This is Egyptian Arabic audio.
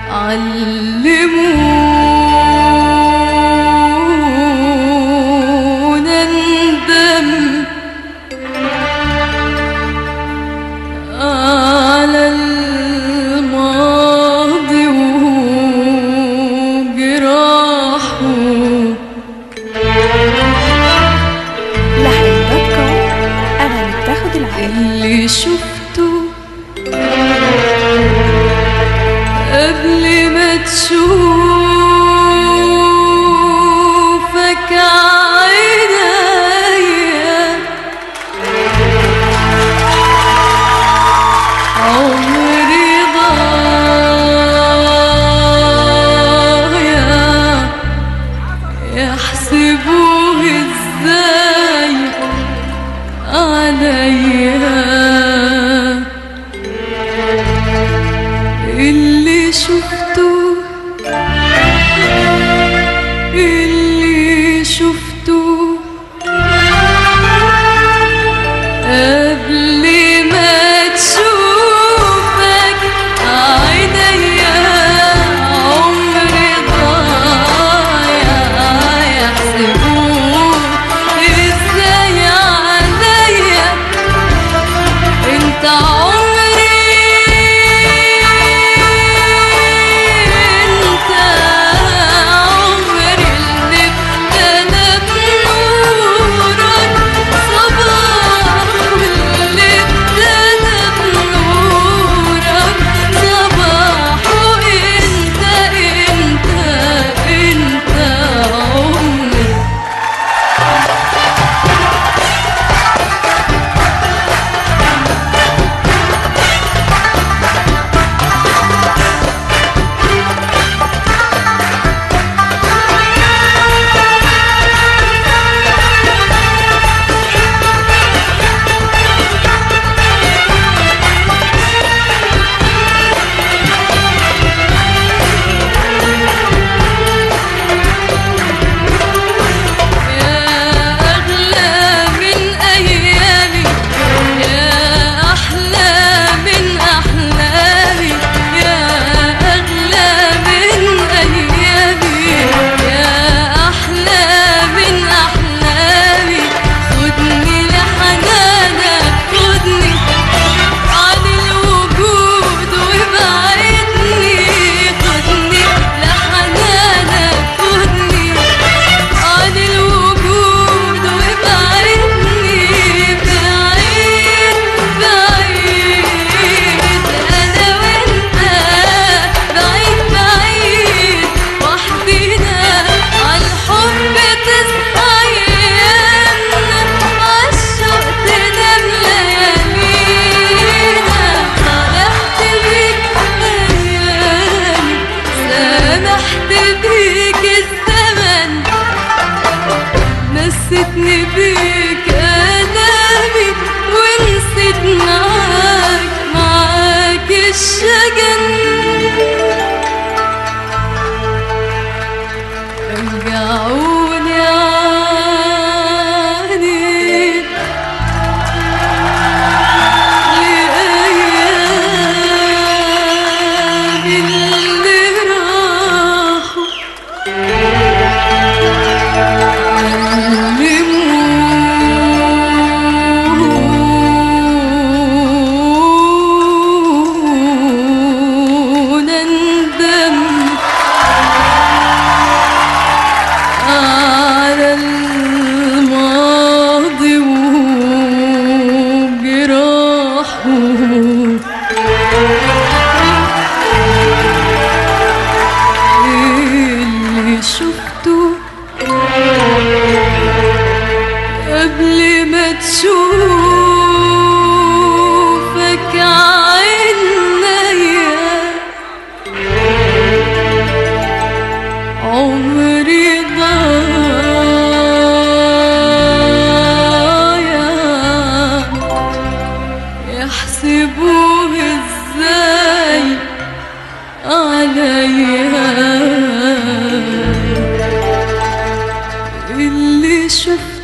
علمونا ندم على الماضي وجراحه لحن دوت كوم أغاني بتاخد العقل اللي شفته قبل ما تشوفك عينيا عمري ضايع يحسبوه ازاي عليا اللي شفته اللي شفته قبل ما تشوفك عينيا عمري ضايع يحسبوه ازاي عليا انت عمري انت عمري اللي ابتدى بنورك صباح واللي ابتدى بنورك صباح وانت انت انت عمري يا أغلى من أيامي يا أحلى من أحلامي يا أغلى من أيامي يا أحلى من أحلامي خدني لحنانك خدني عن الوجود وابعدني خدني لحنانك خدني عن الوجود وابعدني بعيد بعيد أنا وأنت بعيد بعيد وحدينا عالحب تصحى أيامنا عالشوق تنام ليالينا فرحت بيك أيامي سامحت بيك الزمن نستني بيك ألامي ونسيت معاك معاك الشجن رجعوني عنيك لأيام اللي راحوا علمونا ندم على الماضي وجراحه اللي شفته قبل ما تشوفك عينيا عمري ضايع يحسبوه ازاي عليا اللي شفته